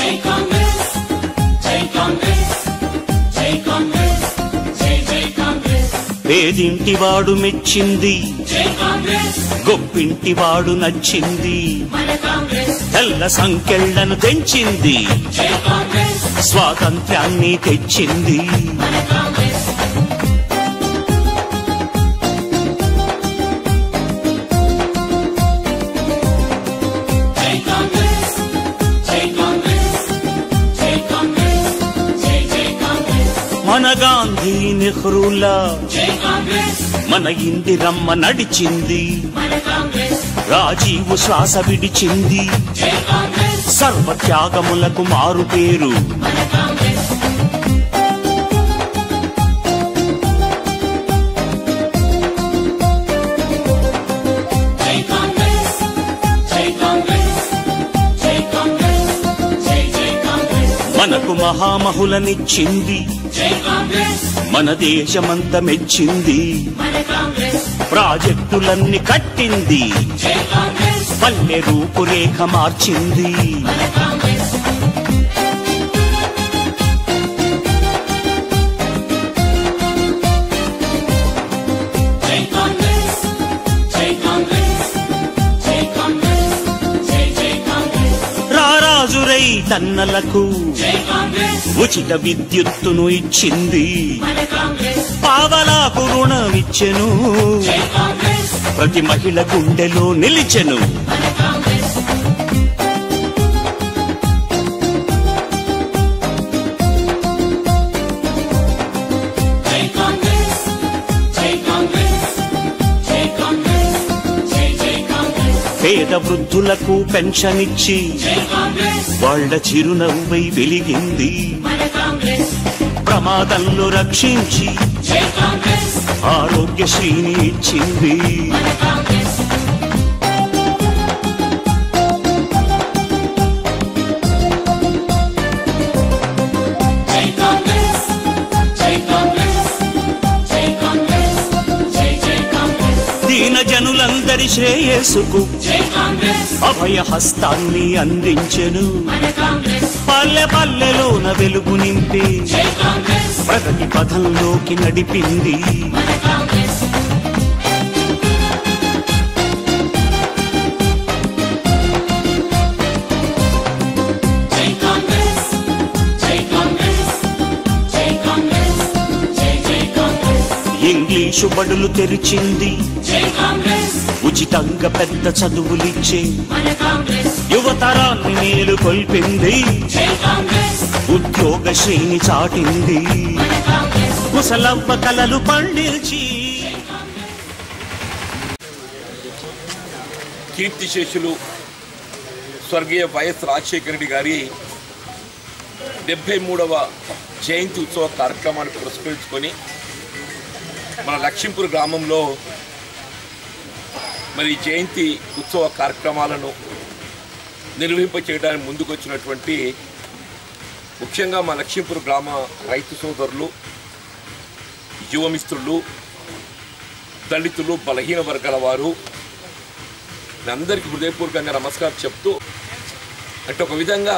జై కాంగ్రెస్ జై కాంగ్రెస్ జై కాంగ్రెస్ జై జై కాంగ్రెస్ పేదింటివాడు మెచ్చింది జై కాంగ్రెస్ గొప్పింటివాడు నచ్చింది మన కాంగ్రెస్ తెల్ల సంకెళ్లను తెంచింది జై కాంగ్రెస్ స్వాతంత్ర్యాన్ని తెచ్చింది మన కాంగ్రెస్ జై కాంగ్రెస్ జై కాంగ్రెస్ జై కాంగ్రెస్ జై జై కాంగ్రెస్ మన గాంధీ నెహ్రూలా జై కాంగ్రెస్ మన ఇందిరమ్మ నడిచింది మన కాంగ్రెస్ రాజీవు శ్వాస విడిచింది జై కాంగ్రెస్ సర్వ త్యాగములకు మారు పేరు మన కాంగ్రెస్ జై కాంగ్రెస్ జై కాంగ్రెస్ జై కాంగ్రెస్ జై జై కాంగ్రెస్ మనకు మహామహులనిచ్చింది జై కాంగ్రెస్ మన దేశమంత మెచ్చింది మన కాంగ్రెస్ ప్రాజెక్టులన్నీ కట్టింది జై కాంగ్రెస్ పల్లె రూపురేఖ మార్చింది మన కాంగ్రెస్ జై కాంగ్రెస్ జై కాంగ్రెస్ జై కాంగ్రెస్ జై జై కాంగ్రెస్ రారాజురై తన్నలకు జై కాంగ్రెస్ ఉచిత విద్యుత్తును ఇచ్చింది మన కాంగ్రెస్ పావలాకు రుణమిచ్చెను జై కాంగ్రెస్ ప్రతి మహిళ గుండెలో నిలిచెను మన కాంగ్రెస్ జై కాంగ్రెస్ జై కాంగ్రెస్ జై కాంగ్రెస్ జై జై కాంగ్రెస్ పేద వృద్ధులకు పెన్షన్ ఇచ్చి జై కాంగ్రెస్ వాళ్ళ చిరునవ్వై వెలిగింది మన కాంగ్రెస్ ప్రమాదంలో రక్షించి జై కాంగ్రెస్ ఆరోగ్యశ్రీని ఇచ్చింది మన కాంగ్రెస్ జై కాంగ్రెస్ జై కాంగ్రెస్ జై కాంగ్రెస్ జై జై కాంగ్రెస్ దీన జనులందరి శ్రేయస్సుకు జై కాంగ్రెస్ అభయ హస్తాన్ని అందించెను మన కాంగ్రెస్ పల్లె పల్లెలోన వెలుగు నింపి జై కాంగ్రెస్ ప్రగతి పథంలోకి నడిపింది మన కాంగ్రెస్ జై కాంగ్రెస్ జై కాంగ్రెస్ జై కాంగ్రెస్ జై జై కాంగ్రెస్ ఇంగ్లీషు బడులు తెరిచింది జై కాంగ్రెస్ ఉచితంగా పెద్ద చదువులిచ్చే మన కాంగ్రెస్ యువతరాన్ని మేలు కొల్పింది జై కాంగ్రెస్ ఉద్యోగ శ్రేణి చాటింది మన కాంగ్రెస్ ముసలవ్వ కలలు పండించి కీర్తిశేషులు స్వర్గీయ వైఎస్ రాజశేఖర రెడ్డి గారి డెబ్బై మూడవ జయంతి ఉత్సవ కార్యక్రమాన్ని పురస్కరించుకొని మన లక్ష్మీపూర్ గ్రామంలో మరి జయంతి ఉత్సవ కార్యక్రమాలను నిర్వహింప చేయడానికి ముందుకొచ్చినటువంటి ముఖ్యంగా మా లక్ష్మీపూర్ గ్రామ రైతు సోదరులు యువమిత్రులు దళితులు బలహీన వర్గాల వారు మీ అందరికీ హృదయపూర్వకంగా నమస్కారం చెప్తూ అంటే ఒక విధంగా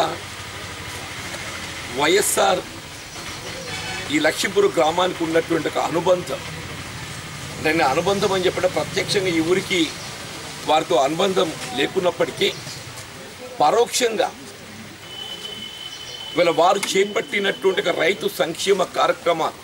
వైఎస్ఆర్ ఈ లక్ష్మీపురం గ్రామానికి ఉన్నటువంటి ఒక అనుబంధం దాన్ని అనుబంధం అని చెప్పడం ప్రత్యక్షంగా ఈ ఊరికి వారితో అనుబంధం లేకున్నప్పటికీ పరోక్షంగా వీళ్ళ వారు చేపట్టినటువంటి ఒక రైతు సంక్షేమ కార్యక్రమాలు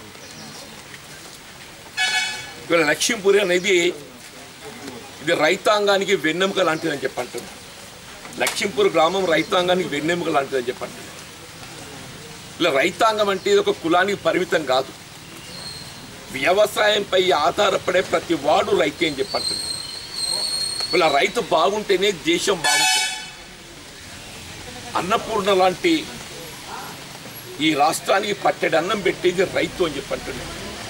వీళ్ళ లక్ష్మీపురి అనేది ఇది రైతాంగానికి వెన్నెముక లాంటిదని చెప్పంటుంది లక్ష్మీపూర్ గ్రామం రైతాంగానికి వెన్నెముక లాంటిదని చెప్పంటుంది ఇలా రైతాంగం అంటే ఇది ఒక కులానికి పరిమితం కాదు వ్యవసాయంపై ఆధారపడే ప్రతి వాడు రైతే అని చెప్పంటుంది ఇలా రైతు బాగుంటేనే దేశం బాగుంటుంది అన్నపూర్ణ లాంటి ఈ రాష్ట్రానికి పట్టెడు అన్నం పెట్టేది రైతు అని చెప్పంటుంది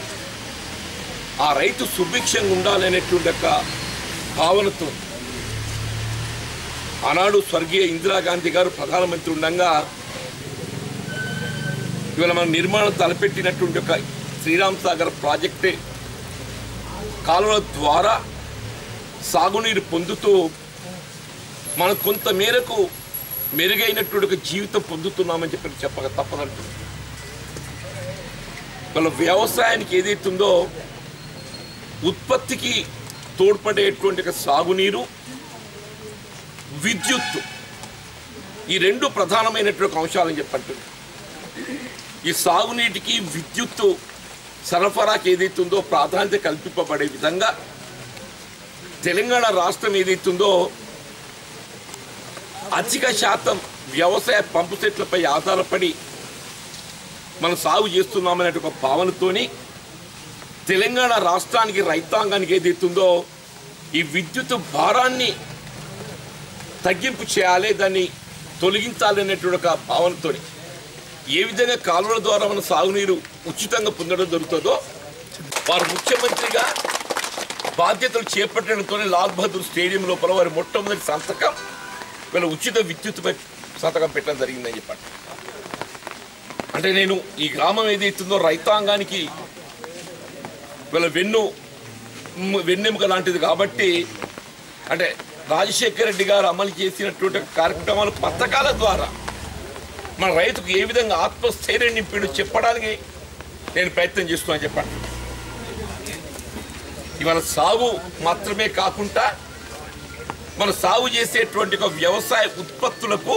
ఆ రైతు సుభిక్షంగా ఉండాలనేటువంటి ఒక భావనతో ఆనాడు స్వర్గీయ ఇందిరాగాంధీ గారు ప్రధానమంత్రి ఉండగా ఇవాళ మనం నిర్మాణం తలపెట్టినటువంటి ఒక శ్రీరామ్ సాగర్ ప్రాజెక్టే కాలువల ద్వారా సాగునీరు పొందుతూ మనం కొంత మేరకు మెరుగైనటువంటి ఒక జీవితం పొందుతున్నామని చెప్పి చెప్పక తప్పదంటు వాళ్ళ వ్యవసాయానికి ఏదైతుందో ఉత్పత్తికి తోడ్పడేటువంటి ఒక సాగునీరు విద్యుత్తు ఈ రెండు ప్రధానమైనటువంటి అంశాలని చెప్పంటుంది ఈ సాగునీటికి విద్యుత్తు సరఫరాకి ఏదైతుందో ప్రాధాన్యత కల్పింపబడే విధంగా తెలంగాణ రాష్ట్రం ఏదైతుందో అధిక శాతం వ్యవసాయ పంపు సెట్లపై ఆధారపడి మనం సాగు చేస్తున్నామనే ఒక భావనతోని తెలంగాణ రాష్ట్రానికి రైతాంగానికి ఏదైతుందో ఈ విద్యుత్ భారాన్ని తగ్గింపు చేయాలి దాన్ని తొలగించాలి అనేటువంటి ఒక భావనతో ఏ విధంగా కాలువల ద్వారా మన సాగునీరు ఉచితంగా పొందడం జరుగుతుందో వారు ముఖ్యమంత్రిగా బాధ్యతలు చేపట్టడంతో లాల్ బహదూర్ స్టేడియం లోపల వారి మొట్టమొదటి సంతకం వీళ్ళ ఉచిత విద్యుత్పై సంతకం పెట్టడం జరిగిందని చెప్పండి అంటే నేను ఈ గ్రామం ఏదైతుందో రైతాంగానికి వీళ్ళ వెన్ను మ్, వెన్నెముక లాంటిది కాబట్టి అంటే రాజశేఖర రెడ్డి గారు అమలు చేసినటువంటి కార్యక్రమాలు పథకాల ద్వారా మన రైతుకు ఏ విధంగా ఆత్మస్థైర్యం నింపిడు చెప్పడానికి నేను ప్రయత్నం చేస్తున్నాను చెప్పండి ఇవాళ సాగు మాత్రమే కాకుండా మన సాగు చేసేటువంటి ఒక వ్యవసాయ ఉత్పత్తులకు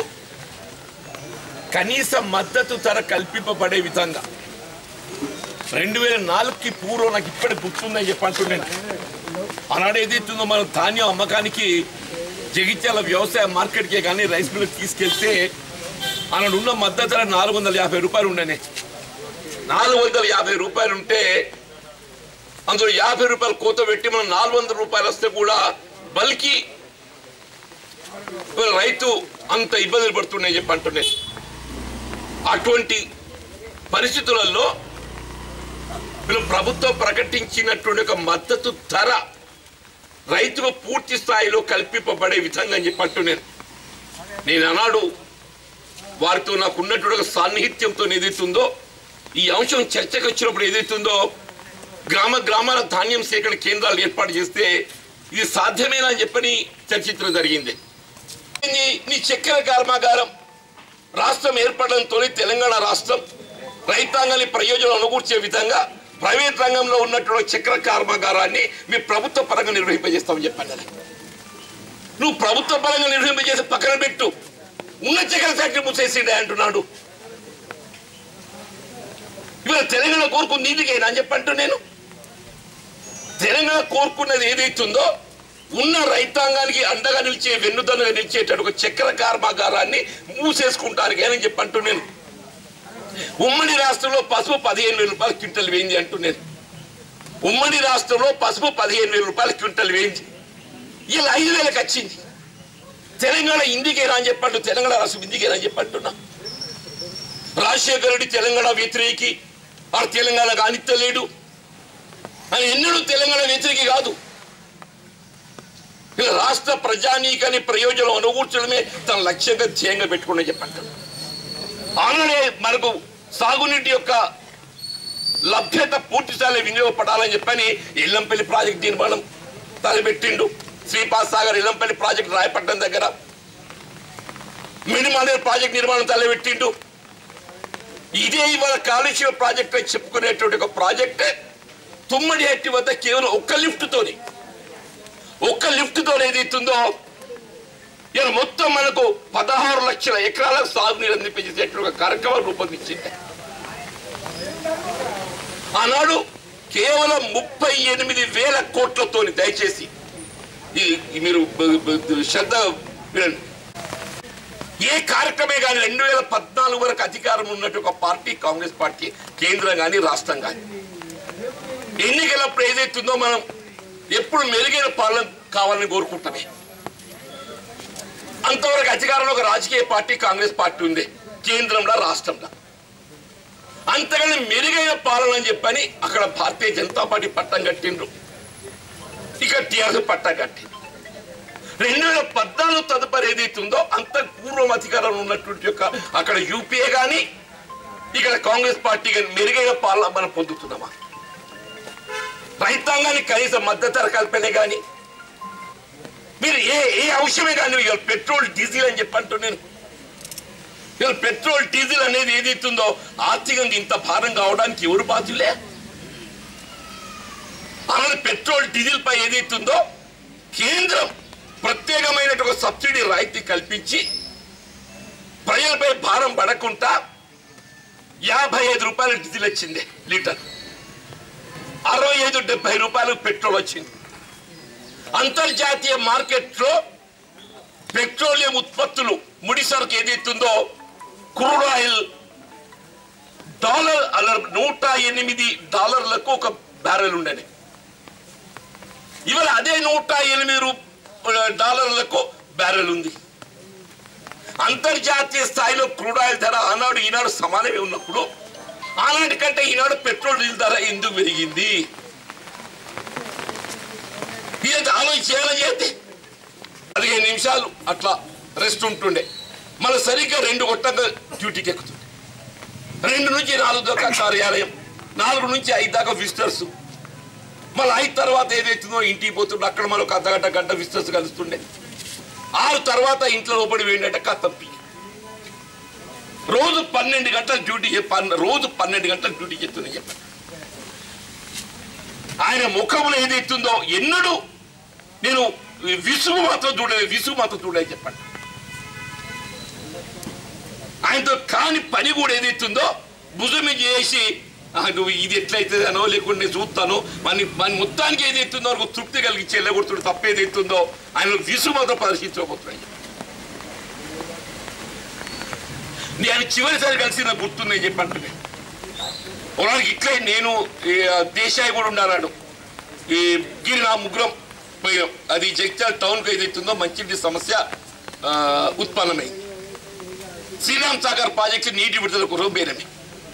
కనీస మద్దతు ధర కల్పింపబడే విధంగా రెండు వేల నాలుగుకి పూర్వం నాకు ఇప్పటికి గుర్తుందని చెప్పంటున్నాను ఆనాడు ఏదైతుందో మనం ధాన్యం అమ్మకానికి జగిత్యాల వ్యవసాయ మార్కెట్కే కానీ రైస్ మిల్కి తీసుకెళ్తే ఆనాడు ఉన్న మద్దతు ధర నాలుగు వందల యాభై రూపాయలు ఉండనే నాలుగు వందల యాభై రూపాయలు ఉంటే అందులో యాభై రూపాయలు కోత పెట్టి మనం నాలుగు వందల రూపాయలు వస్తే కూడా బల్కి రైతు అంత ఇబ్బందులు పడుతున్నాయి చెప్పి అంటున్నాయి అటువంటి పరిస్థితులలో వీళ్ళు ప్రభుత్వం ప్రకటించినటువంటి ఒక మద్దతు ధర రైతుకు పూర్తి స్థాయిలో కల్పింపబడే విధంగా అని చెప్పి అంటున్నాను నేను అన్నాడు వారితో నాకు ఉన్నటువంటి ఒక సాన్నిహిత్యంతో ఏదైతుందో ఈ అంశం చర్చకు వచ్చినప్పుడు ఏదైతుందో గ్రామ గ్రామాల ధాన్యం సేకరణ కేంద్రాలు ఏర్పాటు చేస్తే ఇది సాధ్యమేనా అని చెప్పని చర్చించడం జరిగింది నీ నీ చక్కెర కర్మాగారం రాష్ట్రం ఏర్పడడంతో తెలంగాణ రాష్ట్రం రైతాంగాన్ని ప్రయోజనం అనుకూర్చే విధంగా ప్రైవేట్ రంగంలో ఉన్నటువంటి చక్కెర కర్మాగారాన్ని మీ ప్రభుత్వ పరంగా నిర్వహింపజేస్తామని చెప్పాను నేను. నువ్వు ప్రభుత్వ పరంగా నిర్వహింపజేసి పక్కన పెట్టు ఉన్న చక్కెర ఫ్యాక్టరీ మూసేసిండే అంటున్నాడు ఇవాళ తెలంగాణ కోరుకుంది నీటికైనా అని చెప్పంటూ నేను తెలంగాణ కోరుకున్నది ఏదైతుందో ఉన్న రైతాంగానికి అండగా నిలిచే వెన్నుదన్నుగా నిలిచేటట్టు ఒక చక్కెర కర్మాగారాన్ని మూసేసుకుంటానికి అని చెప్పంటూ నేను ఉమ్మడి రాష్ట్రంలో పసుపు పదిహేను వేల రూపాయల క్వింటల్ వేయింది అంటూ నేను ఉమ్మడి రాష్ట్రంలో పసుపు పదిహేను వేల రూపాయల క్వింటల్ వేయింది ఇలా ఐదు వేలకు వచ్చింది తెలంగాణ ఇందికేనా అని చెప్పంటు తెలంగాణ రాష్ట్రం ఇందికేనా అని చెప్పంటున్నా రాజశేఖర రెడ్డి తెలంగాణ వ్యతిరేకి వాడు తెలంగాణ కానిత్తలేడు అని ఎన్నడూ తెలంగాణ వ్యతిరేకి కాదు ఇలా రాష్ట్ర ప్రజానీకాన్ని ప్రయోజనం అనుకూర్చడమే తన లక్ష్యంగా ధ్యేయంగా పెట్టుకుని చెప్పంటాడు ఆనాడే మనకు సాగునీటి యొక్క లభ్యత పూర్తి స్థాయిలో వినియోగపడాలని చెప్పని ఎల్లంపల్లి ప్రాజెక్ట్ నిర్మాణం తలపెట్టిండు శ్రీపాద్ సాగర్ ఎల్లంపల్లి ప్రాజెక్ట్ రాయపట్నం దగ్గర మినిమానే ప్రాజెక్ట్ నిర్మాణం తలపెట్టిండు ఇదే ఇవాళ కాళేశ్వర ప్రాజెక్ట్ అని చెప్పుకునేటువంటి ఒక ప్రాజెక్ట్ తుమ్మడి హట్టి వద్ద కేవలం ఒక్క లిఫ్ట్ తోని ఒక్క లిఫ్ట్ తో ఏదైతుందో ఇలా మొత్తం మనకు పదహారు లక్షల ఎకరాలకు సాగునీరు అందించేటువంటి ఒక కార్యక్రమం రూపొందించింది ఆనాడు కేవలం ముప్పై ఎనిమిది వేల కోట్లతోని దయచేసి ఈ- ఈ మీరు బ- బ- శ్రద్ధ వినండి ఏ కార్యక్రమే కానీ రెండు వేల పద్నాలుగు వరకు అధికారం ఉన్నట్టు ఒక పార్టీ కాంగ్రెస్ పార్టీ కేంద్రం కానీ రాష్ట్రం కానీ ఎన్నికలప్పుడు ఏదైతుందో మనం ఎప్పుడు మెరుగైన పాలన కావాలని కోరుకుంటామే అంతవరకు అధికారంలో ఒక రాజకీయ పార్టీ కాంగ్రెస్ పార్టీ ఉంది కేంద్రంలో రాష్ట్రంలో అంతకన్నా మెరుగైన పాలన అని చెప్పని అక్కడ భారతీయ జనతా పార్టీ పట్టం కట్టిండ్రు ఇక టీఆర్ఎస్ పట్టం కట్టిండ్రు రెండు వేల పద్నాలుగు తదుపరి ఏదైతుందో అంత పూర్వం అధికారంలో ఉన్నటువంటి యొక్క అక్కడ యూపీఏ కానీ ఇక్కడ కాంగ్రెస్ పార్టీ కానీ మెరుగైన పాలన మనం పొందుతున్నామా రైతాంగానికి కనీస మద్దతు ధర కల్పనే కానీ మీరు ఏ ఏ అంశమే కానీ ఇవాళ పెట్రోల్ డీజిల్ అని చెప్పంటూ నేను ఇలా పెట్రోల్ డీజిల్ అనేది ఏదైతుందో ఆర్థికంగా ఇంత భారం కావడానికి ఎవరు బాధ్యులే అలానే పెట్రోల్ డీజిల్ పై ఏదైతుందో కేంద్రం ప్రత్యేకమైన ఒక సబ్సిడీ రాయితీ కల్పించి ప్రజలపై భారం పడకుండా యాభై ఐదు రూపాయల డీజిల్ వచ్చింది లీటర్ అరవై ఐదు డెబ్బై రూపాయలు పెట్రోల్ వచ్చింది అంతర్జాతీయ మార్కెట్లో పెట్రోలియం ఉత్పత్తులు ముడి సరుకు ఏదైతుందో క్రూడ్ ఆయిల్ డాలర్ అలా నూట ఎనిమిది డాలర్లకు ఒక బ్యారెల్ ఉండేది ఇవాళ అదే నూట ఎనిమిది రూ డాలర్లకు బ్యారెల్ ఉంది అంతర్జాతీయ స్థాయిలో క్రూడ్ ఆయిల్ ధర ఆనాడు ఈనాడు సమానమే ఉన్నప్పుడు ఆనాటి కంటే ఈనాడు పెట్రోల్ డీజిల్ ధర ఎందుకు పెరిగింది ఇది ఆలోచన చేయాలని చేస్తే పదిహేను నిమిషాలు అట్లా రెస్ట్ ఉంటుండే మళ్ళీ సరిగ్గా రెండు కొట్టగా డ్యూటీకి ఎక్కుతుంది రెండు నుంచి నాలుగు దాకా కార్యాలయం నాలుగు నుంచి ఐదు దాకా విజిటర్స్ మళ్ళీ ఐదు తర్వాత ఏదైతుందో ఇంటికి పోతుండే అక్కడ మళ్ళీ ఒక అర్ధగంట గంట విజిటర్స్ కలుస్తుండే ఆరు తర్వాత ఇంట్లో లోపడి వేయండి కత్తప్పి రోజు పన్నెండు గంటల డ్యూటీ చే- పన్- రోజు పన్నెండు గంటల డ్యూటీ చేస్తుంది చెప్పండి ఆయన ముఖంలో ఏదైతుందో ఎన్నడూ నేను విసుగు మాత్రం చూడలేదు విసుగు మాత్రం చూడలేదు చెప్పండి ఆయనతో కాని పని కూడా ఏదైతుందో భుజం మీద చేసి "ఆ, నువ్వు ఇది ఎట్లయితుందనో లేకుంటే నేను చూస్తాను మన మన మొత్తానికి ఏదైతుందో నాకు తృప్తి కలిగించి వెళ్ళగొడుతుడు తప్ప ఏదైతుందో ఆయన విసుగు మాత్రం ప్రదర్శించబోతున్నాయి నేను చివరిసారి కలిసి నాకు గుర్తుంది చెప్పండి నేను ఒకనాడు ఇట్లే నేను ఈ, ఆ, దేశాయి కూడా ఉన్నాడు ఈ గిరి నా ముగ్గురం పోయాం అది జగిత్యాల టౌన్కి ఏదైతుందో మంచినీటి సమస్య ఆ, ఉత్పన్నమైంది శ్రీరామ్ సాగర్ ప్రాజెక్టు నీటి విడుదల కోసం బేరమే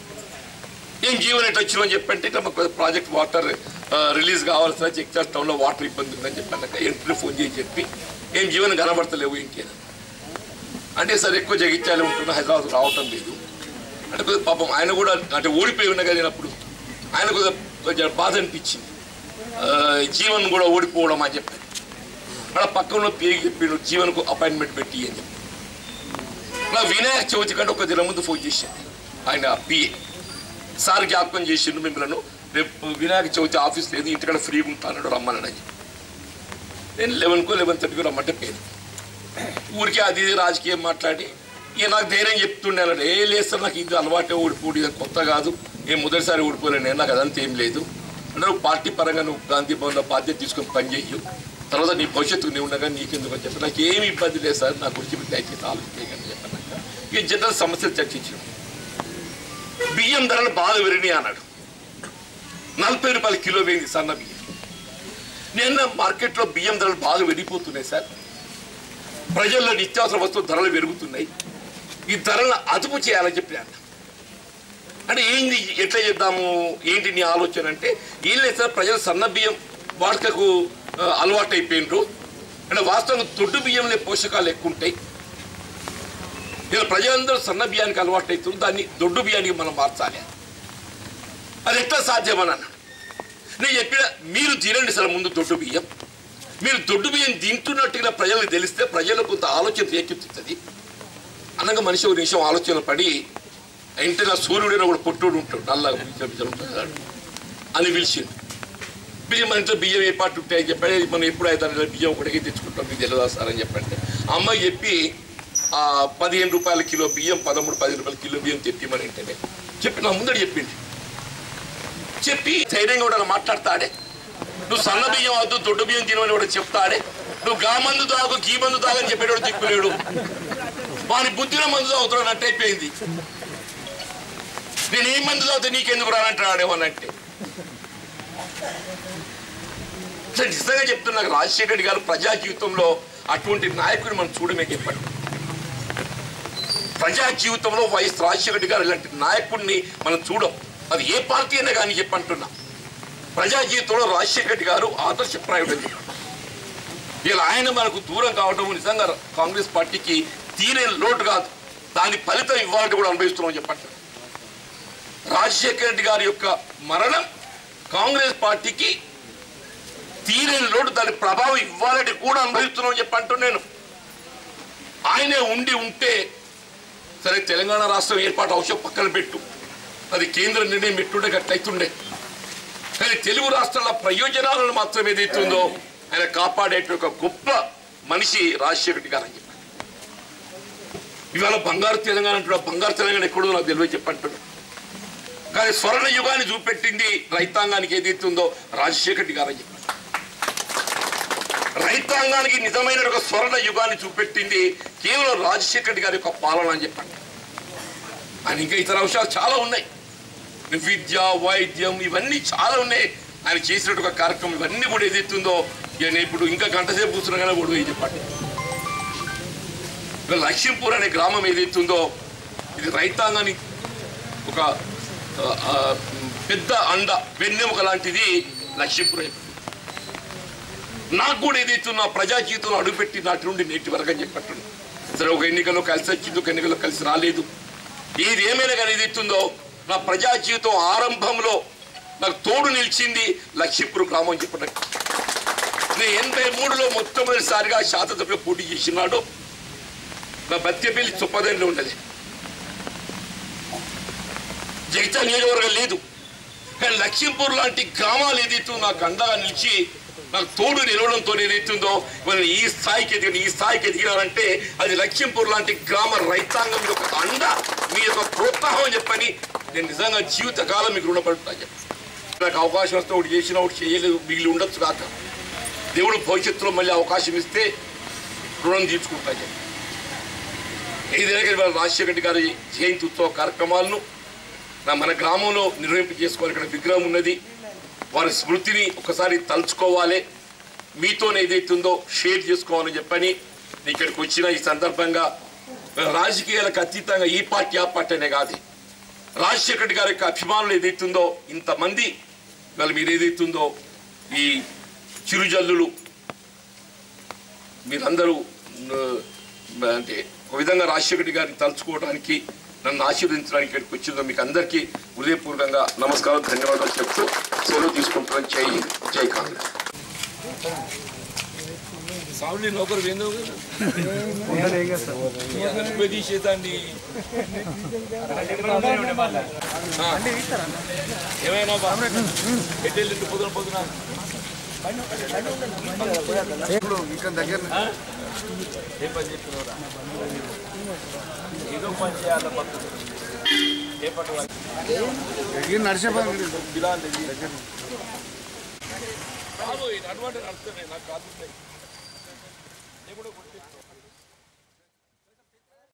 ఏం జీవన్ ఎట్ వచ్చిన అని చెప్పంటే ఇట్లా మాకు ప్రాజెక్ట్ వాటర్ రిలీజ్ కావాల్సిన జగిత్యాల టౌన్లో వాటర్ ఇబ్బంది ఉందని చెప్పాక ఎంట్రీ ఫోన్ చేసి చెప్పి ఏం జీవన్ కనబడతలేవు ఇంకేనా అంటే సార్ ఎక్కువ జగిత్యాలు ఉంటున్నా హైదరాబాద్ రావటం లేదు అంటే కొద్దిగా పాపం ఆయన కూడా అంటే ఓడిపోయి ఉన్నా కదా అప్పుడు ఆయన కొద్దిగా కొంచెం బాధ అనిపించింది ఆ, జీవన్ కూడా ఓడిపోవడం అని చెప్పారు అక్కడ పక్కన పేరు చెప్పిండు జీవన్కు అపాయింట్మెంట్ పెట్టి అని చెప్పి నా వినాయక చవితి కంటే ఒక దిన ముందు ఫోన్ చేసింది ఆయన పిఏ సార్ జ్ఞాపకం చేసిండు మిమ్మల్ని రేపు వినాయక చవితి ఆఫీస్ లేదు ఇంటికాడ ఫ్రీగా ఉంటాను రమ్మన్నాడు అని చెప్పి. నేను లెవెన్కో లెవెన్ థర్టీకో రమ్మంటే పేరు ఊరికే అది ఇది రాజకీయం మాట్లాడి ఇక నాకు ధైర్యం చెప్తుండే అన్నాడు ఏ లేదు సార్ నాకు ఇది అలవాటే ఓడిపోడు ఇది కొత్త కాదు ఏం మొదటిసారి ఓడిపోలేను నేను నాకు అదంతా ఏం లేదు అంటే నువ్వు పార్టీ పరంగా నువ్వు గాంధీ భవన్లో బాధ్యత తీసుకొని పని చెయ్యు తర్వాత నీ భవిష్యత్తు నీ ఉండగా నీకెందుకు అని చెప్పి నాకు ఏమి ఇబ్బంది లేదు సార్ నా గురించి మీరు దయచేసి ఆలోచించండి చెప్పాను ఇక జనరల్ సమస్యలు చర్చించాం బియ్యం ధరలు బాగా పెరిగినాయి అన్నాడు నలభై రూపాయల కిలో వేయింది సన్న బియ్యం నిన్న మార్కెట్లో బియ్యం ధరలు బాగా పెరిగిపోతున్నాయి సార్ ప్రజల్లో నిత్యావసర వస్తువు ధరలు పెరుగుతున్నాయి ఈ ధరలను అదుపు చేయాలని చెప్పి అన్న అంటే ఏంది ఎట్లా చేద్దాము ఏంటి నీ ఆలోచన అంటే ఏం లేదు సార్ ప్రజలు సన్న బియ్యం వాడకకు ఆ, అలవాటు అయిపోయినరు అంటే వాస్తవంగా దొడ్డు బియ్యంలో పోషకాలు ఎక్కువ ఉంటాయి ఇలా ప్రజలందరూ సన్న బియ్యానికి అలవాటు అవుతుంది దాన్ని దొడ్డు బియ్యానికి మనం మార్చాలి అది ఎట్లా సాధ్యమని అన్నాడు నేను చెప్పిన మీరు తినండి సార్ ముందు దొడ్డు బియ్యం మీరు దొడ్డు బియ్యం తింటున్నట్టుగా ప్రజలకు తెలిస్తే ప్రజలకు కొంత ఆలోచన రేకెత్తుతుంది అనగా మనిషి ఒక నిమిషం ఆలోచన పడి ఇంటి నా సూర్యుడైన కూడా పొట్టుడు ఉంటాడు నల్లగా బిజ్జల బిజ్జల ఉంటాడు అని పిలిచిండు బియ్యం మన ఇంట్లో బియ్యం ఏ పాటు ఉంటాయని చెప్పాడు మనం ఎప్పుడు అయితే బియ్యం ఒకటికి తెచ్చుకుంటాం మీకు తెలియదా సార్ అని చెప్పండి అమ్మాయి చెప్పి ఆ పదిహేను రూపాయల కిలో బియ్యం పదమూడు పదిహేను రూపాయల కిలో బియ్యం తెప్పిమని ఏంటంటే చెప్పి నా ముందర చెప్పింది చెప్పి ధైర్యంగా కూడా మాట్లాడతాడే నువ్వు సన్న బియ్యం వద్దు దొడ్డు బియ్యం తినమని కూడా చెప్తాడే నువ్వు గా మందు తాగు గీ మందు తాగని చెప్పేవాడు దిక్కులేడు వాని బుద్ధిలో మందు తాగుతున్నాడు అంటే అయిపోయింది నేను ఏం మందు తాగితే నీకెందుకు రానంటాడేమని అంటే అసలు నిజంగా చెప్తున్నా నాకు రాజశేఖర రెడ్డి గారు ప్రజా జీవితంలో అటువంటి నాయకుడిని మనం చూడమే చెప్పండి ప్రజా జీవితంలో వైఎస్ రాజశేఖర రెడ్డి గారు ఇలాంటి నాయకుడిని మనం చూడం అది ఏ పార్టీ అయినా కానీ చెప్పంటున్నా ప్రజా జీవితంలో రాజశేఖర రెడ్డి గారు ఆదర్శప్రాయుడు అని చెప్పి ఇలా ఆయన మనకు దూరం కావడం నిజంగా కాంగ్రెస్ పార్టీకి తీరేని లోటు కాదు దాని ఫలితం ఇవ్వాలంటే కూడా అనుభవిస్తున్నాం చెప్పండి రాజశేఖర రెడ్డి గారి యొక్క మరణం కాంగ్రెస్ పార్టీకి తీరేని లోటు దాని ప్రభావం ఇవ్వాలంటే కూడా అనుభవిస్తున్నాం చెప్పి అంటూ నేను ఆయనే ఉండి ఉంటే సరే తెలంగాణ రాష్ట్రం ఏర్పాటు అవసరం పక్కన పెట్టు అది కేంద్ర నిర్ణయం పెట్టుండే గట్లయితుండే కానీ తెలుగు రాష్ట్రాల ప్రయోజనాలను మాత్రం ఏదైతుందో ఆయన కాపాడేట ఒక గొప్ప మనిషి రాజశేఖర రెడ్డి గారు అని చెప్పారు ఇవాళ బంగారు తెలంగాణ అంటున్నా బంగారు తెలంగాణ ఎక్కడో నాకు తెలియదు చెప్పంటున్నా కానీ స్వర్ణ యుగాన్ని చూపెట్టింది రైతాంగానికి ఏదైతుందో రాజశేఖర రెడ్డి గారు అని చెప్పారు రైతాంగానికి నిజమైన ఒక స్వర్ణ యుగాన్ని చూపెట్టింది కేవలం రాజశేఖర రెడ్డి గారి యొక్క పాలన అని చెప్పండి ఆయన ఇంకా ఇతర అంశాలు చాలా ఉన్నాయి విద్య వైద్యం ఇవన్నీ చాలా ఉన్నాయి ఆయన చేసినట్టు ఒక కార్యక్రమం ఇవన్నీ కూడా ఏదైతుందో ఇక నేను ఇప్పుడు ఇంకా గంట సేపు కూర్చున్నా కానీ కూడా ఇది చెప్పండి ఇక లక్ష్మీపూర్ అనే గ్రామం ఏదైతుందో ఇది రైతాంగానికి ఒక ఆ, ఆ, పెద్ద అండ వెన్నెముక లాంటిది లక్ష్మీపూర్ అయిపోయింది నాకు కూడా ఏదైతే నా ప్రజా జీవితంలో అడుగుపెట్టి నాటి నుండి నేటి వరకు అని చెప్పట్టు సరే ఒక ఎన్నికల్లో కలిసి వచ్చింది ఒక ఎన్నికల్లో కలిసి రాలేదు ఏది ఏమైనా కానీ ఏదైతుందో నా ప్రజా జీవితం ఆరంభంలో నాకు తోడు నిలిచింది లక్ష్మీపురం గ్రామం అని చెప్పడం నేను ఎనభై మూడులో మొట్టమొదటిసారిగా శాతసభ్యులు పోటీ చేసినాడు నా బత్యపల్లి చుప్పదంలో ఉండదు జగిత్యాల నియోజకవర్గం లేదు కానీ లక్ష్మీపూర్ లాంటి గ్రామాలు ఏదైతే నాకు అండగా నిలిచి నాకు తోడు నిలవడంతో ఏదైతుందో వాళ్ళు ఈ స్థాయికి ఎదిగిన ఈ స్థాయికి ఎదిగినారంటే అది లక్ష్మీపూర్ లాంటి గ్రామ రైతాంగం యొక్క అండ మీ యొక్క ప్రోత్సాహం అని చెప్పని నేను నిజంగా జీవితకాలం మీకు రుణపడుతున్నా చెప్పి నాకు అవకాశం వస్తే ఒకటి చేసిన ఒకటి చేయలేదు మిగిలి ఉండొచ్చు కాక దేవుడు భవిష్యత్తులో మళ్ళీ అవకాశం ఇస్తే రుణం తీర్చుకుంటా చెప్పి ఏదైనా కానీ ఇవాళ రాజశేఖర రెడ్డి గారి జయంతి ఉత్సవ కార్యక్రమాలను నా మన గ్రామంలో నిర్వహింప చేసుకోవాలి ఇక్కడ విగ్రహం ఉన్నది వారి స్మృతిని ఒకసారి తలుచుకోవాలి మీతోనే ఏదైతుందో షేర్ చేసుకోవాలని చెప్పని నేను ఇక్కడికి వచ్చిన ఈ సందర్భంగా రాజకీయాలకు అతీతంగా ఈ పార్టీ ఆ పార్టీ అనే కాదు రాజశేఖర రెడ్డి గారి యొక్క అభిమానులు ఏదైతుందో ఇంతమంది వాళ్ళు మీరు ఏదైతుందో ఈ చిరుజల్లులు మీరందరూ ఆ, అంటే ఒక విధంగా రాజశేఖర రెడ్డి గారిని తలుచుకోవడానికి నన్ను ఆశీర్వదించడానికి ఇక్కడికి వచ్చిందో మీకు అందరికీ హృదయపూర్వకంగా నమస్కారం ధన్యవాదాలు చెప్తూ సెలవు తీసుకుంటున్నాను జై హింద్ జై కాంగ్రెస్ సావుని నౌకరు ఏందో తీసేదాన్ని ఏమైనా ఎడ్డెళ్ళి పొద్దున పొద్దున ఇంకా దగ్గర ఏ పని చెప్తున్నారా ఏదో పని చేయాలి పక్కన ఏ పని వాళ్ళు నడిచే పని బిలాల్ దగ్గర కాదు అటువంటి అర్థమే నాకు కాదు